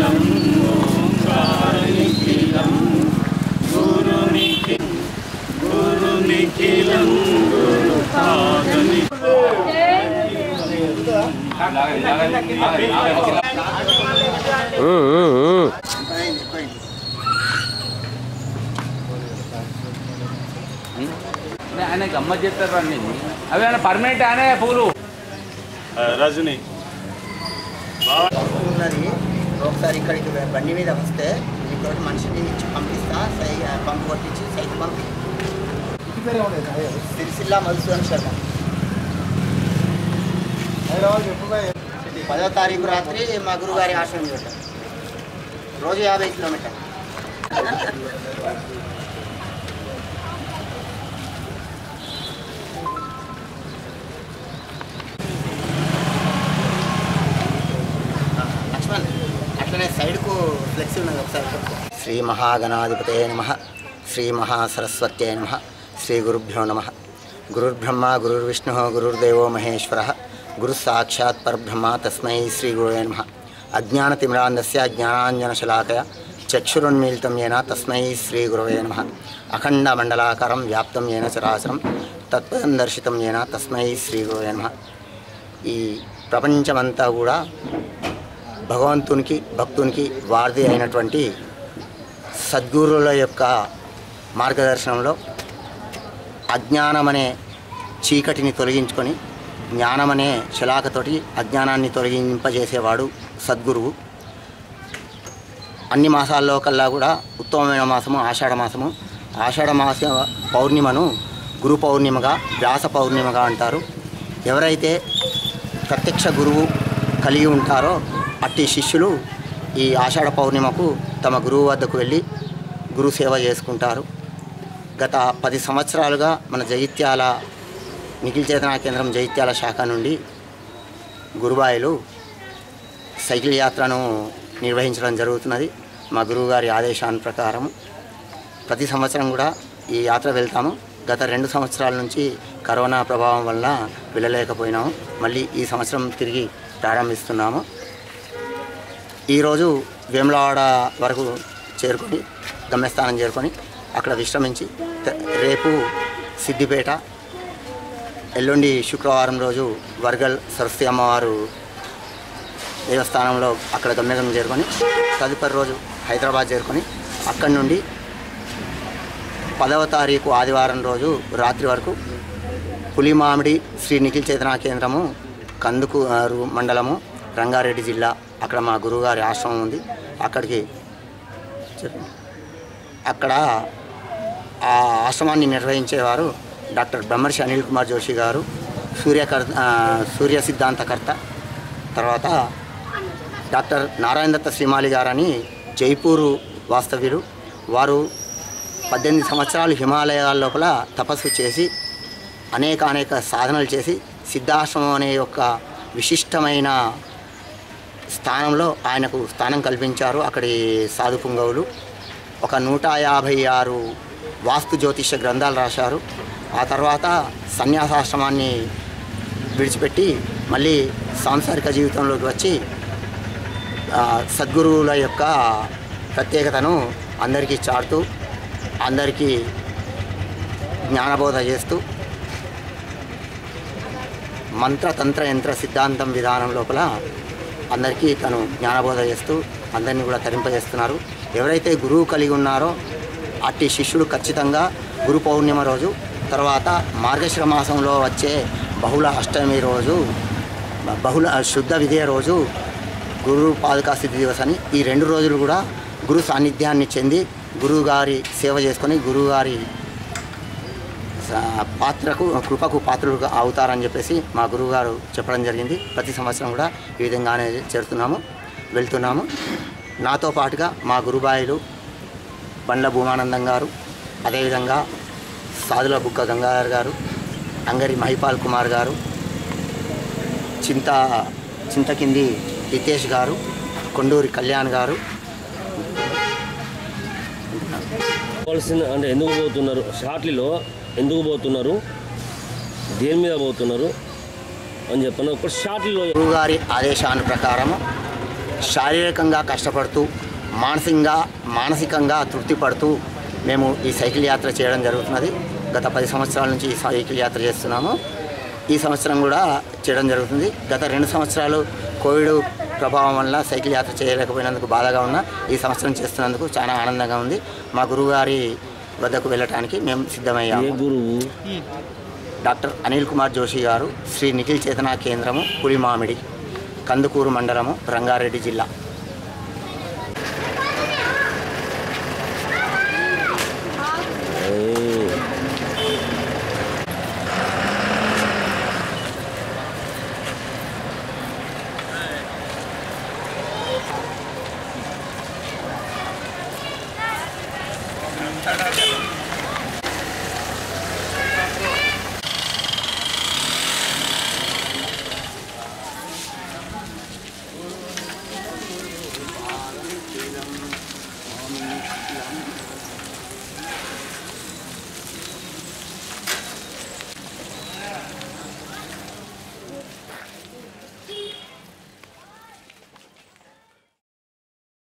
ఉమ్, ఉమ్, ఉమ్. ఆయన గమ్మత్ చేస్తారు అన్ని అవి ఆయన పర్మనెంట్ ఆయనే పూలు రజని ఉన్నది ఒకసారి ఇక్కడికి బండి మీద వస్తే ఇక్కడ మనిషిని ఇచ్చి పంపిస్తా సై పంపు కొట్టించి సైకిల్ పంపి సిరిసిల్ల మధుసూదన్ శర్మ పదో తారీఖు రాత్రి మా గురుగారి ఆశ్రమం చోట రోజు యాభై కిలోమీటర్ లక్ష్మణ్ అట్లనే సైడ్కు ఫ్లెక్సీ ఉన్నది ఒకసారి పట్టుకో. శ్రీ మహాగణాధిపతే నమ శ్రీ మహాసరస్వత్యే నమ శ్రీ గురుభ్యో నమ గురుర్బ్రహ్మ గురుర్విష్ణు గురుర్దేవో మహేశ్వర గురు సాక్షాత్ పరబ్రహ్మ తస్మై శ్రీ గురువే నమ అజ్ఞానతిమిరాంధస్య జ్ఞానాంజనశలాకయ చక్షురున్మీలితం ఏన తస్మై శ్రీ గురవే నమ అఖండమండలాకారం వ్యాప్తం ఏన చరాచరం తత్పదం దర్శితం ఏన తస్మై శ్రీ గురవే నమ ఈ ప్రపంచమంతా కూడా భగవంతునికి భక్తునికి వారధి అయినటువంటి సద్గురువుల యొక్క మార్గదర్శనంలో అజ్ఞానమనే చీకటిని తొలగించుకొని జ్ఞానమనే శలాకతోటి అజ్ఞానాన్ని తొలగింపజేసేవాడు సద్గురువు అన్ని మాసాల్లో కల్లా కూడా ఉత్తమమైన మాసము ఆషాఢ మాసము ఆషాఢ మాస పౌర్ణిమను గురు పౌర్ణిమగా వ్యాస పౌర్ణిమగా అంటారు ఎవరైతే ప్రత్యక్ష గురువు కలిగి ఉంటారో అట్టి శిష్యులు ఈ ఆషాఢ పౌర్ణిమకు తమ గురువు వద్దకు వెళ్ళి గురు సేవ చేసుకుంటారు గత పది సంవత్సరాలుగా మన జగిత్యాల నిఖిల్ చేతనా కేంద్రం జగిత్యాల శాఖ నుండి గురుబాయిలు సైకిల్ యాత్రను నిర్వహించడం జరుగుతున్నది మా గురువుగారి ఆదేశాన్ని ప్రకారం ప్రతి సంవత్సరం కూడా ఈ యాత్ర వెళ్తాము గత రెండు సంవత్సరాల నుంచి కరోనా ప్రభావం వల్ల వెళ్ళలేకపోయినాము మళ్ళీ ఈ సంవత్సరం తిరిగి ప్రారంభిస్తున్నాము ఈరోజు వేములవాడ వరకు చేరుకొని గమ్యస్థానం చేరుకొని అక్కడ విశ్రమించి త- రేపు సిద్దిపేట ఎల్లుండి శుక్రవారం రోజు వర్గల్ సరస్వతి అమ్మవారు దేవస్థానంలో అక్కడ గమ్యగం చేరుకొని తదుపరి రోజు హైదరాబాద్ చేరుకొని అక్కడి నుండి పదవ తారీఖు ఆదివారం రోజు రాత్రి వరకు పులిమామిడి శ్రీ నిఖిల్ చేతనా కేంద్రము కందుకూరు మండలము రంగారెడ్డి జిల్లా అక్కడ మా గురువుగారి ఆశ్రమం ఉంది అక్కడికి చెప్పు. అక్కడ ఆ ఆశ్రమాన్ని నిర్వహించేవారు డాక్టర్ బ్రహ్మర్షి అనిల్ కుమార్ జోషి గారు సూర్యకర్ ఆ, సూర్య సిద్ధాంతకర్త తర్వాత డాక్టర్ నారాయణ దత్త శ్రీమాలి గారని జైపూరు వాస్తవ్యులు వారు పద్దెనిమిది సంవత్సరాలు హిమాలయాల లోపల తపస్సు చేసి అనేక అనేక సాధనలు చేసి సిద్ధాశ్రమం అనే యొక్క విశిష్టమైన స్థానంలో ఆయనకు స్థానం కల్పించారు అక్కడి సాధు పుంగవులు ఒక నూట యాభై ఆరు వాస్తు జ్యోతిష గ్రంథాలు రాశారు ఆ తర్వాత సన్యాసాశ్రమాన్ని విడిచిపెట్టి మళ్ళీ సాంసారిక జీవితంలోకి వచ్చి ఆ, సద్గురువుల యొక్క ప్రత్యేకతను అందరికీ చాటుతూ అందరికీ జ్ఞానబోధ చేస్తూ మంత్ర తంత్ర యంత్ర సిద్ధాంతం విధానం లోపల అందరికీ తను జ్ఞానబోధ చేస్తూ అందరినీ కూడా తరింపజేస్తున్నారు ఎవరైతే గురువు కలిగి ఉన్నారో అట్టి శిష్యుడు ఖచ్చితంగా గురు పౌర్ణిమ రోజు తర్వాత మార్గశిర మాసంలో వచ్చే బహుళ అష్టమి రోజు బహుళ శుద్ధ విధియ రోజు గురు పాదుకా స్థితి దివస్ అని ఈ రెండు రోజులు కూడా గురు సాన్నిధ్యాన్ని చెంది గురువు గారి సేవ చేసుకొని గురువు గారి స- పాత్రకు కృపకు పాత్రులుగా అవుతారని చెప్పేసి మా గురువుగారు చెప్పడం జరిగింది ప్రతి సంవత్సరం కూడా ఈ విధంగానే చేరుతున్నాము వెళ్తున్నాము నాతో పాటుగా మా గురుబాయిలు బండ్ల భూమానందం గారు అదేవిధంగా సాదుల బుక్క గంగాధర్ గారు అంగరి మహిపాల్ కుమార్ గారు చింత చింతకింది హితేష్ గారు కొండూరి కళ్యాణ్ గారు పోవాల్సిన అంటే ఎందుకు పోతున్నారు షార్ట్లీలో ఎందుకు పోతున్నారు దేని మీద పోతున్నారు అని చెప్పాను ఒక షార్ట్లీలో గురువుగారి ఆదేశాను ప్రకారము శారీరకంగా కష్టపడుతూ మానసికంగా మానసికంగా తృప్తి పడుతూ మేము ఈ సైకిల్ యాత్ర చేయడం జరుగుతున్నది గత పది సంవత్సరాల నుంచి ఈ సైకిల్ యాత్ర చేస్తున్నాము ఈ సంవత్సరం కూడా చేయడం జరుగుతుంది గత రెండు సంవత్సరాలు కోవిడ్ ప్రభావం వల్ల సైకిల్ యాత్ర చేయలేకపోయినందుకు బాధగా ఉన్నా ఈ సంవత్సరం చేస్తున్నందుకు చాలా ఆనందంగా ఉంది మా గురువుగారి వద్దకు వెళ్ళటానికి మేము ఏ సిద్ధమయ్యాము గురువు డాక్టర్ అనిల్ కుమార్ జోషి గారు శ్రీ నిఖిల్ చేతనా కేంద్రము పులిమామిడి కందుకూరు మండలము రంగారెడ్డి జిల్లా